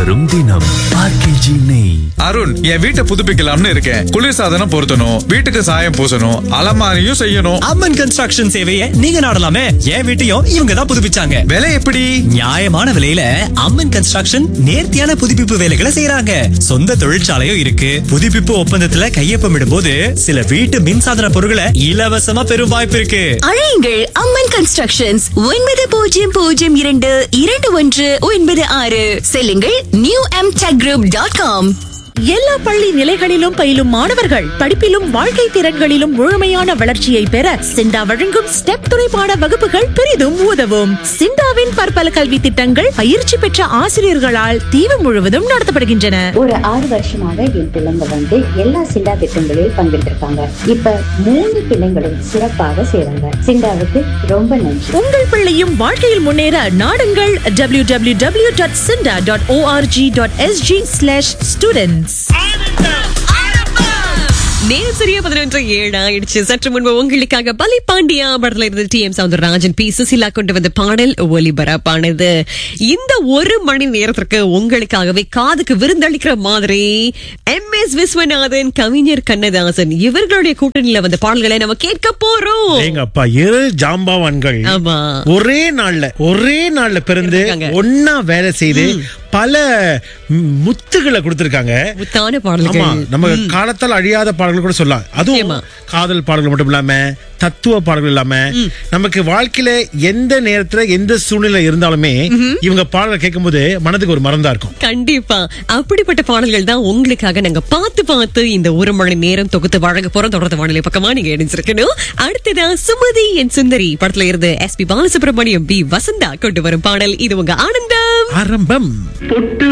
வரும் தினம் ஆர்கேஜி நெய் அருண் என் வீட்டை புதுப்பிக்கலாம்னு இருக்கேன் குளிர்சாதனம் பொருத்தணும் வீட்டுக்கு சாயம் பூசணும் அலமாரியும் செய்யணும் அம்மன் கன்ஸ்ட்ரக்ஷன் சேவையை நீங்க நாடலாமே என் வீட்டையும் இவங்க தான் புதுப்பிச்சாங்க விலை எப்படி நியாயமான விலையில அம்மன் கன்ஸ்ட்ரக்ஷன் நேர்த்தியான புதுப்பிப்பு வேலைகளை செய்யறாங்க சொந்த தொழிற்சாலையும் இருக்கு புதுப்பிப்பு ஒப்பந்தத்துல கையொப்பமிடும் போது சில வீட்டு மின்சாதன பொருட்களை இலவசமா பெறும் வாய்ப்பு இருக்கு அழையுங்கள் அம்மன் கன்ஸ்ட்ரக்ஷன்ஸ் ஒன்பது பூஜ்ஜியம் பூஜ்ஜியம் இரண்டு இரண்டு ஒன்று ஒன்பது ஆறு செல்லுங்கள் new M tech group dot com எல்லா பள்ளி நிலைகளிலும் பயிலும் மாணவர்கள் படிப்பிலும் வாழ்க்கை திறன்களிலும் முழுமையான வளர்ச்சியை பெற சிண்டா வழங்கும் ஸ்டெப் துணைப்பாட வகுப்புகள் பெரிதும் உதவும் சிண்டாவின் பற்பல கல்வி திட்டங்கள் பயிற்சி பெற்ற ஆசிரியர்களால் தீவு முழுவதும் நடத்தப்படுகின்றன ஒரு ஆறு வருஷமாக என் பிள்ளைங்க வந்து எல்லா சிண்டா திட்டங்களில் பங்கெடுத்திருக்காங்க இப்ப மூணு பிள்ளைங்களும் சிறப்பாக செய்றாங்க சிண்டாவுக்கு ரொம்ப நன்றி உங்கள் பிள்ளையும் வாழ்க்கையில் முன்னேற நாடுங்கள் W W W dot SINDA dot O R G dot S G slash students நேரம் சரியா பதினொன்று ஏழு ஆயிடுச்சு சற்று முன்பு உங்களுக்காக பலி பாண்டியா படத்துல இருந்து T M Soundararajan P Susheela கொண்டு வந்த பாடல் ஒலிபரப்பானது இந்த ஒரு மணி நேரத்திற்கு உங்களுக்காகவே காதுக்கு விருந்தளிக்கிற மாதிரி எம் எஸ் விஸ்வநாதன் கவிஞர் கண்ணதாசன் இவர்களுடைய கூட்டணியில வந்த பாடல்களை நம்ம கேட்க போறோம் எங்க அப்பா இரு ஜாம்பவான்கள் ஆமா ஒரே நாள்ல ஒரே நாள்ல பிறந்து இருக்காங்க. ஒன்னா வேலை செய்து பல ம், முத்துகளை கொடுத்திருக்காங்க முத்தான ஆமா பாடல்கள் நம்ம காலத்தால் அழியாத பாடல்கள் கூட சொல்லலாம் நிச்சயமா. அதுவும் காதல் பாடல்கள் மட்டும் இல்லாம தத்துவ பாடல்கள் இல்லாம நமக்கு வாழ்க்கையில எந்த நேரத்துல எந்த சூழ்நிலை இருந்தாலுமே இவங்க பாடல்கள் கேட்கும்போது மனதுக்கு ஒரு மறந்தா இருக்கும் கண்டிப்பா அப்படிப்பட்ட பாடல்கள் தான் உங்களுக்காக நாங்க பார்த்து பார்த்து இந்த ஒரு மணி நேரம் தொகுத்து வழங்க போறோம் தொடர்ந்து வானிலை பக்கமா நீங்க இணைஞ்சிருக்கணும் அடுத்ததா சுமதி என் சுந்தரி படத்துல இருந்து S P Balasubrahmanyam P Vasantha கொண்டு வரும் பாடல் இது உங்க ஆனந்தம் ஆரம்பம்